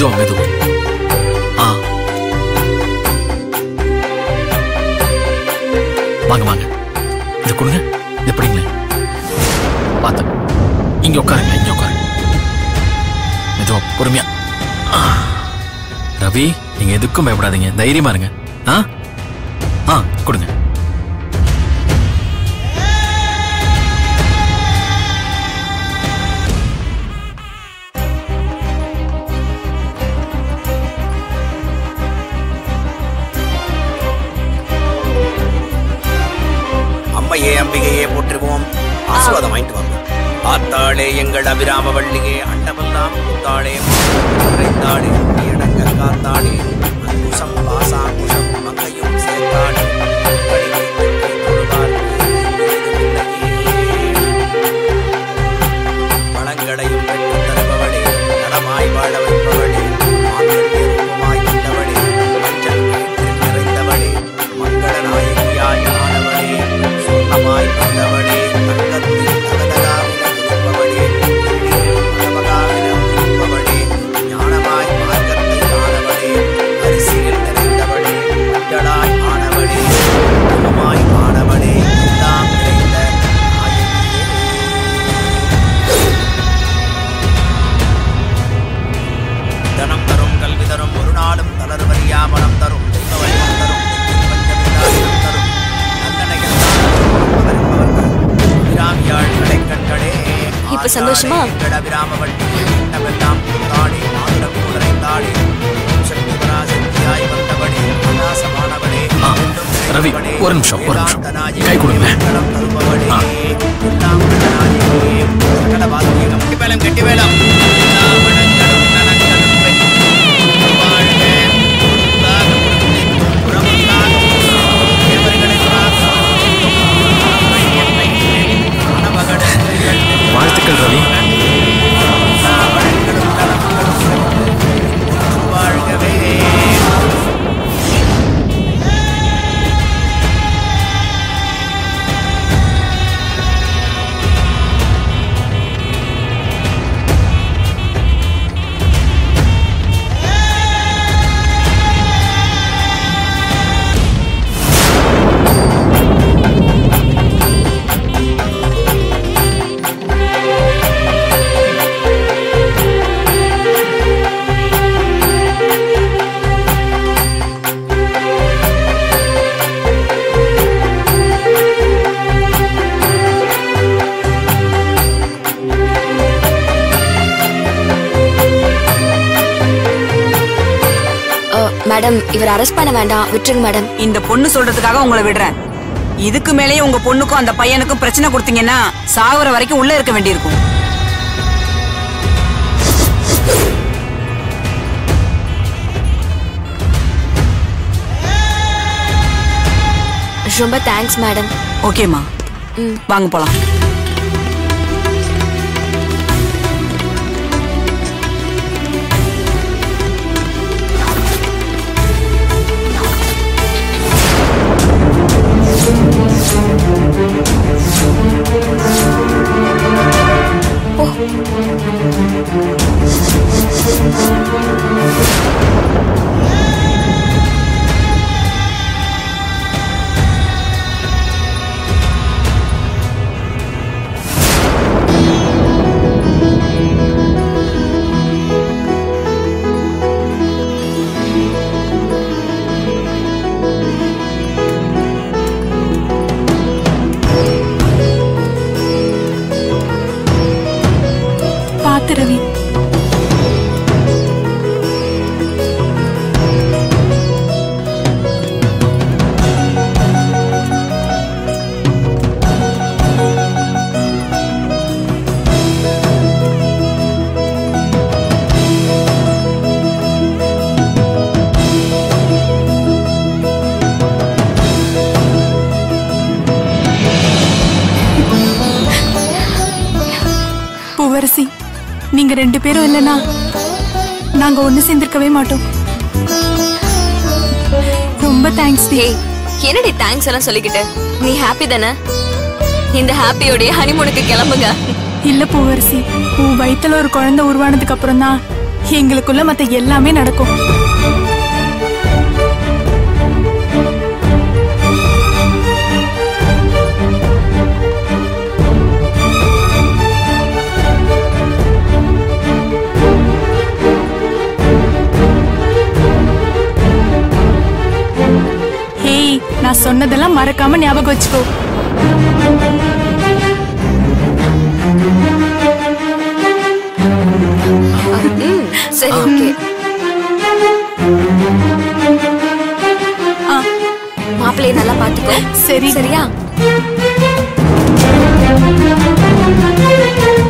மெதுவா மெதுவா ஆ வாங்க வாங்க இது கொடுங்க இது பிடிங்களேன் பார்த்து இங்க உட்காருங்க இங்க உட்காருங்க மெதுவா பொறுமையா ஆ. ரவி நீங்க எதுக்கும் பயப்படாதீங்க தைரியமா இருங்க ஆ ஆ கொடுங்க அம்மையே அம்பிகையே போற்றுவோம் ஆசீர்வாதம் வாங்கிட்டு வாங்க ஆத்தாளே எங்கள் அபிராம வள்ளியே அண்டமெல்லாம் புத்தாளே குறைந்தாளே இடங்க காத்தாளே அங்குசம் பாசாங்குஷம் மங்கையும் சேர்த்தாளே கடிகை தொட்டை தொழுவார்க்கு ஏதுமில்லையே. வளங்களையும் பெற்றுத் தருபவளே நலமாய் வாழ வைப்பவளே மாங்கல்ய ரூபமாய் வந்தவளே மஞ்சள் கயிற்றில் நிறைந்தவளே மங்கள நாயகியாய் ஆனவளே சொர்ணமாய் வந்தவளே தங்கத்தில் தகதகாவின துதிப்பவளே வெள்ளியில் மகமகாவின உதிப்பவளே ஞானமாய் மார்க்கத்தை ஆனவளே அரிசியில் நிறைந்தவளே மஞ்சளாய் ஆனவளே குங்குமமாய் ஆனவளே எல்லாம் நிறைந்த நாயகியே தனம் தரும் கல்வி தரும் ஒரு நாளும் தளர்வரியா மனம் தரும் தெய்வ வடிவம் தரும் தெய்வம் பஞ்சமில்லாதினம் தரும் நல்லனைகள் தாரும் அபிராமியாள் கடைக்கண்களே இப்ப சந்தோஷமா? எங்கள் அபிராம வள்ளி எண்ணமெல்லாம் தாளே மாதுளம் குறைந்தாளே சக்தி பராசக்தியாய் வந்தவளே ஆகாசமானவளே ஆ, ரவி, ஒரு நிமிஷம், ஒரு நிமிஷம். கை கொடுங்களேன். ஆ. கெட்டிவேலம் கெட்டிவேலம் எல்லா வளங்களும் நலங்களும் பெற்று வாழ்க. பொருளாக பொருந்திக்கும் புறமுண்டாக தேவர்களுக்காக வையத்தை மணமகனுக்கு வாழ்த்துக்கள் ரவி எல்லா வளங்களும் நலங்களும் பெற்று வாழ்கவே மேடம் இவர் அரெஸ்ட் பண்ண வேண்டாம் விட்டுருங்க மேடம் இந்த பொண்ணு சொல்றதுக்காக உங்களை விடுறேன் இதுக்கு மேலேயே உங்க பொண்ணுக்கும் அந்த பையனுக்கும் பிரச்சனை கொடுத்தீங்கன்னா சாகுற வரைக்கும் உள்ள இருக்க வேண்டியிருக்கும் ரொம்ப தேங்க்ஸ் மேடம் ஓகேம்மா ம். வாங்க போலாம் பாத்து ரவி பூவரசி நீங்க ரெண்டு பேரும் இல்லனா நாங்க ஒண்ணு சேர்ந்திருக்கவே மாட்டோம் ரொம்ப தேங்க்ஸ் டி ஏய் என்னடி தேங்க்ஸ் எல்லாம் சொல்லிக்கிட்டு நீ ஹாப்பி தானே இந்த ஹாப்பியோடைய ஹனிமூனுக்கு கிளம்புங்க இல்ல பூவரசி உன் வயித்துல ஒரு குழந்தை உருவானதுக்கு அப்புறம் தான் எங்களுக்குள்ள மத்த எல்லாமே நடக்கும் ஹேய் நான் சொன்னதெல்லாம் மறக்காம ஞாபகம் வச்சுக்கோ ம் சரி ஓகே ஆ மாப்பிள்ளைய நல்லா பாத்துக்கோ சரி சரியா